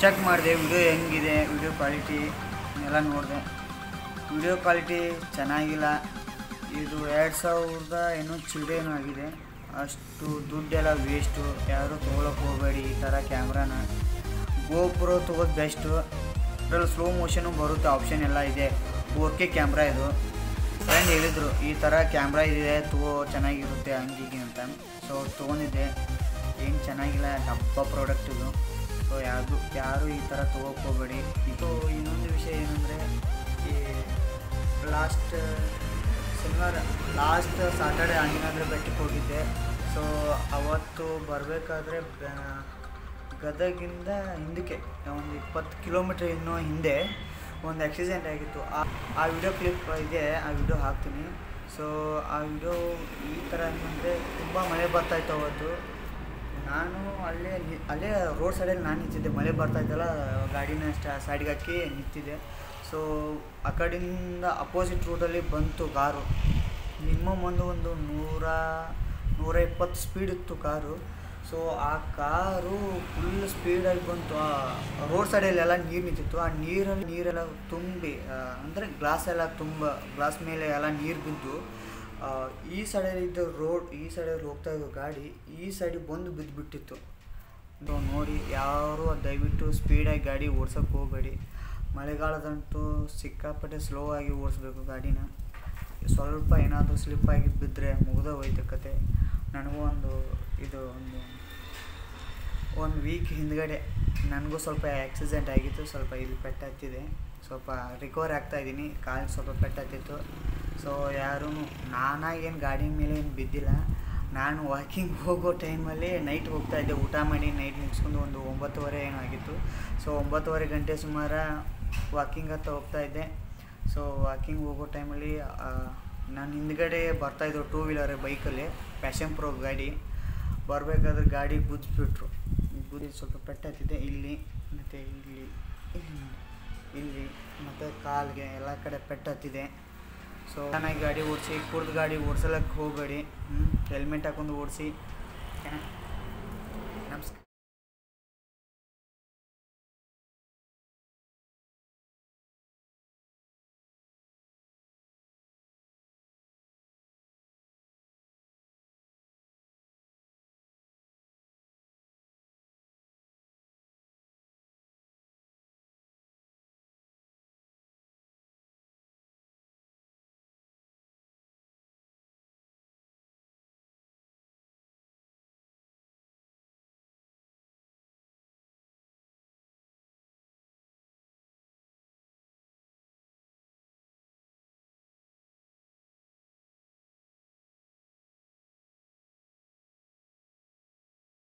Check ಮಾಡಿದೆ video ಹೆಂಗಿದೆ video quality ಎಲ್ಲ ನೋಡಿದೆ ವಿಡಿಯೋ ಕ್ವಾಲಿಟಿ ಚೆನ್ನಾಗಿಲ್ಲ ಇದು ಎರಡು ಸಾವಿರದ ಏನೋ ಚಿಲ್ಡ್ರೇನೋ ಆಗಿದೆ ಅಷ್ಟು ದುಡ್ಡೆಲ್ಲ ವೇಸ್ಟು ಯಾರು ತೊಗೊಳಕ್ಕೆ ಹೋಗಬೇಡಿ ಈ ಥರ ಕ್ಯಾಮ್ರಾನ ಗೋಪ್ರೋ ತೊಗೋದು ಬೆಸ್ಟು ಇದರಲ್ಲಿ ಸ್ಲೋ ಮೋಷನು ಬರುತ್ತೆ ಆಪ್ಷನ್ ಎಲ್ಲ ಇದೆ ಫೋರ್ ಕೆ ಕ್ಯಾಮ್ರಾ ಇದು ಫ್ರೆಂಡ್ ಹೇಳಿದರು ಈ ಥರ ಕ್ಯಾಮ್ರಾ ಇದೆ ತಗೋ ಚೆನ್ನಾಗಿರುತ್ತೆ ಹಂಗಿಗೆ ಅಂತ ಸೊ ತೊಗೊಂಡಿದ್ದೆ ಏನು ಚೆನ್ನಾಗಿಲ್ಲ ಡಬ್ಬ ಪ್ರಾಡಕ್ಟ್ ಇದು ಸೊ ಯಾವುದು ಯಾರು ಈ ಥರ ತೊಗೋಕ್ಕೆ ಹೋಗಬೇಡಿ ಇದು ಇನ್ನೊಂದು ವಿಷಯ ಏನಂದರೆ ಈ ಲಾಸ್ಟ್ ಶನಿವಾರ ಲಾಸ್ಟ್ ಸಾಟರ್ಡೆ ಅಂಜನಾದ್ರಿ ಬೆಟ್ಟಕ್ಕೆ ಹೋಗಿದ್ದೆ ಸೊ ಅವತ್ತು ಬರಬೇಕಾದ್ರೆ ಗದಗಿಂದ ಹಿಂದಕ್ಕೆ ಒಂದು ಇಪ್ಪತ್ತು ಕಿಲೋಮೀಟ್ರ್ ಇನ್ನೂ ಹಿಂದೆ ಒಂದು ಆಕ್ಸಿಡೆಂಟ್ ಆಗಿತ್ತು ಆ ಆ ವಿಡಿಯೋ ಕ್ಲಿಪ್ ಇದೆ ಆ ವಿಡಿಯೋ ಹಾಕ್ತೀನಿ ಸೊ ಆ ವಿಡಿಯೋ ಈ ಥರ ಏನಂದರೆ ತುಂಬ ಮಳೆ ಬರ್ತಾಯಿತ್ತು ಅವತ್ತು ನಾನು ಅಲ್ಲೇ ನಿ- ಅಲ್ಲೇ ರೋಡ್ ಸೈಡಲ್ಲಿ ನಾನು ನಿಂತಿದ್ದೆ ಮಳೆ ಬರ್ತಾಯಿತ್ತಲ್ಲ ಗಾಡಿನ ಸ್ಟಾ ಸೈಡ್ಗೆ ಹಾಕಿ ನಿಂತಿದ್ದೆ ಸೊ ಆ ಕಡೆಯಿಂದ ಅಪೋಸಿಟ್ ರೂಟಲ್ಲಿ ಬಂತು ಕಾರು ಮಿನಿಮಮ್ ಒಂದು ಒಂದು ನೂರ ನೂರ ಇಪ್ಪತ್ತು ಸ್ಪೀಡ್ ಇತ್ತು ಕಾರು ಸೊ ಆ ಕಾರು ಫುಲ್ ಸ್ಪೀಡಾಗಿ ಬಂತು ಆ ರೋಡ್ ಸೈಡಲ್ಲೆಲ್ಲ ನೀರು ನಿಂತಿತ್ತು ಆ ನೀರಲ್ಲಿ ನೀರೆಲ್ಲ ತುಂಬಿ ಅಂದರೆ ಗ್ಲಾಸ್ ಎಲ್ಲ ತುಂಬ ಗ್ಲಾಸ್ ಮೇಲೆ ಎಲ್ಲ ನೀರು ಬಿದ್ದು ಆ, ಈ ಸೈಡಲ್ಲಿ ಇದ್ದ ರೋಡ್ ಈ ಸೈಡಲ್ಲಿ ಹೋಗ್ತಾ ಇದ್ದ ಗಾಡಿ ಈ ಸೈಡಿಗೆ ಬಂದು ಬಿದ್ದುಬಿಟ್ಟಿತ್ತು ಸೊ ನೋಡಿ ಯಾರು ದಯವಿಟ್ಟು ಸ್ಪೀಡಾಗಿ ಗಾಡಿ ಓಡ್ಸೋಕ್ಕೆ ಹೋಗಬೇಡಿ ಮಳೆಗಾಲದಂತೂ ಸಿಕ್ಕಾಪಟ್ಟೆ ಸ್ಲೋ ಆಗಿ ಓಡಿಸ್ಬೇಕು ಗಾಡಿನ ಸ್ವಲ್ಪ ಏನಾದರೂ ಸ್ಲಿಪ್ ಆಗಿ ಬಿದ್ದರೆ ಮುಗ್ದ ಹೋಯ್ತು ಕತೆ ನನಗೂ ಒಂದು ಇದು ಒಂದು ಒಂದು ವೀಕ್ ಹಿಂದ್ಗಡೆ ನನಗೂ ಸ್ವಲ್ಪ ಆಕ್ಸಿಡೆಂಟ್ ಆಗಿತ್ತು ಸ್ವಲ್ಪ ಇಲ್ಲಿ ಪೆಟ್ಟು ಹತ್ತಿದೆ ಸ್ವಲ್ಪ ರಿಕವರ್ ಆಗ್ತಾ ಇದ್ದೀನಿ ಕಾಲಿಗೆ ಸ್ವಲ್ಪ ಪೆಟ್ಟು ಹತ್ತಿತ್ತು ಸೊ ಯಾರೂ ನಾನಾಗಿ ಏನು ಗಾಡಿ ಮೇಲೆ ಏನು ಬಿದ್ದಿಲ್ಲ ನಾನು ವಾಕಿಂಗ್ ಹೋಗೋ ಟೈಮಲ್ಲಿ ನೈಟ್ ಹೋಗ್ತಾ ಇದ್ದೆ ಊಟ ಮಾಡಿ ನೈಟ್ ಮುಗಿಸ್ಕೊಂಡು ಒಂದು ಒಂಬತ್ತುವರೆ ಏನೋ ಆಗಿತ್ತು ಸೊ ಒಂಬತ್ತುವರೆ ಗಂಟೆ ಸುಮಾರು ವಾಕಿಂಗ್ ಹತ್ತ ಹೋಗ್ತಾ ಇದ್ದೆ ಸೊ ವಾಕಿಂಗ್ ಹೋಗೋ ಟೈಮಲ್ಲಿ ನಾನು ಹಿಂದ್ಗಡೆ ಬರ್ತಾಯಿದ್ರು ಟೂ ವೀಲರ್ ಬೈಕಲ್ಲಿ ಪ್ಯಾಷನ್ ಪ್ರೋ ಗಾಡಿ ಬರಬೇಕಾದ್ರೆ ಗಾಡಿ ಗುದ್ಬಿಟ್ರು ಗುದ್ದಿ ಸ್ವಲ್ಪ ಪೆಟ್ಟಾಗ್ತಿದೆ ಇಲ್ಲಿ ಮತ್ತು ಇಲ್ಲಿ ಇಲ್ಲಿ ನೋಡಿ. ಇಲ್ಲಿ ಮತ್ತು ಕಾಲಿಗೆ ಎಲ್ಲ ಕಡೆ ಪೆಟ್ಟತ್ತಿದೆ ಸೊ ಚೆನ್ನಾಗಿ ಗಾಡಿ ಓಡಿಸಿ ಕುಡ್ದು ಗಾಡಿ ಓಡಿಸಲಕ್ಕೆ ಹೋಗಬೇಡಿ ಹೆಲ್ಮೆಟ್ ಹಾಕೊಂಡು ಓಡಿಸಿ